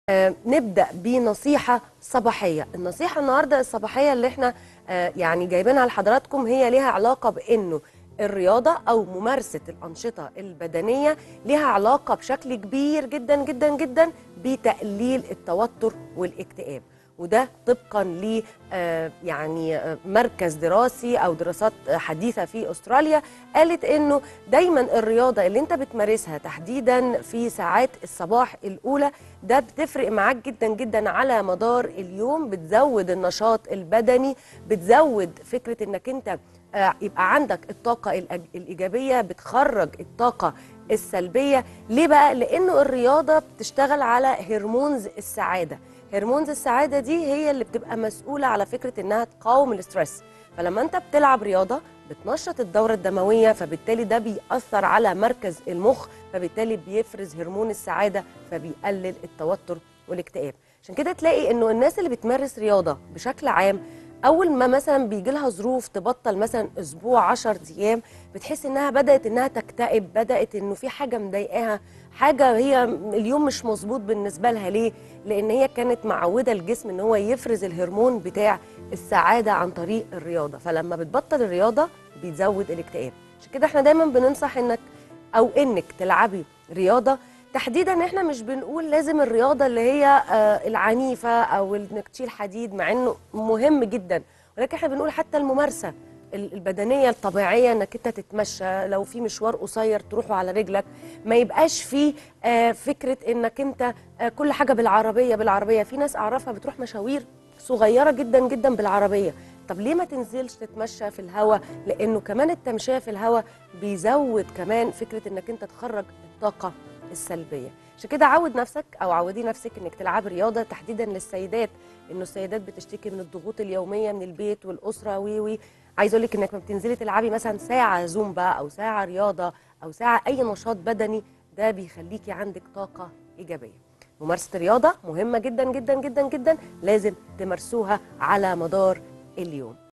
آه، نبدأ بنصيحة صباحية النصيحة النهاردة الصباحية اللي احنا آه، يعني جايبينها لحضراتكم هي ليها علاقة بأنه الرياضة أو ممارسة الأنشطة البدنية ليها علاقة بشكل كبير جدا جدا جدا بتقليل التوتر والاكتئاب وده طبقا ل آه، يعني آه، مركز دراسي او دراسات حديثه في استراليا قالت انه دايما الرياضه اللي انت بتمارسها تحديدا في ساعات الصباح الاولى ده بتفرق معاك جدا جدا على مدار اليوم بتزود النشاط البدني بتزود فكره انك انت آه، يبقى عندك الطاقه الأج- الايجابيه بتخرج الطاقه السلبيه ليه بقى لانه الرياضه بتشتغل على هرمونز السعاده هرمونز السعاده دي هي اللي بتبقى مسؤوله على فكره انها تقاوم الاسترس فلما انت بتلعب رياضه بتنشط الدوره الدمويه فبالتالي ده بيأثر على مركز المخ فبالتالي بيفرز هرمون السعاده فبيقلل التوتر والاكتئاب عشان كده تلاقي انه الناس اللي بتمارس رياضه بشكل عام اول ما مثلا بيجي لها ظروف تبطل مثلا اسبوع 10 ايام بتحس انها بدات انها تكتئب بدات انه في حاجه مضايقاها حاجه هي اليوم مش مظبوط بالنسبه لها ليه لان هي كانت معوده الجسم ان هو يفرز الهرمون بتاع السعاده عن طريق الرياضه فلما بتبطل الرياضه بيزود الاكتئاب عشان كده احنا دايما بننصح انك او انك تلعبي رياضه تحديدا احنا مش بنقول لازم الرياضه اللي هي آه، العنيفه او انك تشيل حديد مع انه مهم جدا ولكن احنا بنقول حتى الممارسه ال- البدنيه الطبيعيه انك انت تتمشى لو في مشوار قصير تروحه على رجلك ما يبقاش في آه، فكره انك انت آه، كل حاجه بالعربيه بالعربيه في ناس اعرفها بتروح مشاوير صغيره جدا جدا بالعربيه طب ليه ما تنزلش تتمشى في الهواء لانه كمان التمشيه في الهواء بيزود كمان فكره انك انت تخرج الطاقه السلبيه عشان كده عود نفسك او عودي نفسك انك تلعبي رياضه تحديدا للسيدات انه السيدات بتشتكي من الضغوط اليوميه من البيت والاسره وي وي عايز اقول لك انك ما بتنزلي تلعبي مثلا ساعه زومبا او ساعه رياضه او ساعه اي نشاط بدني ده بيخليكي عندك طاقه ايجابيه ممارسه الرياضه مهمه جدا جدا جدا جدا لازم تمارسوها على مدار اليوم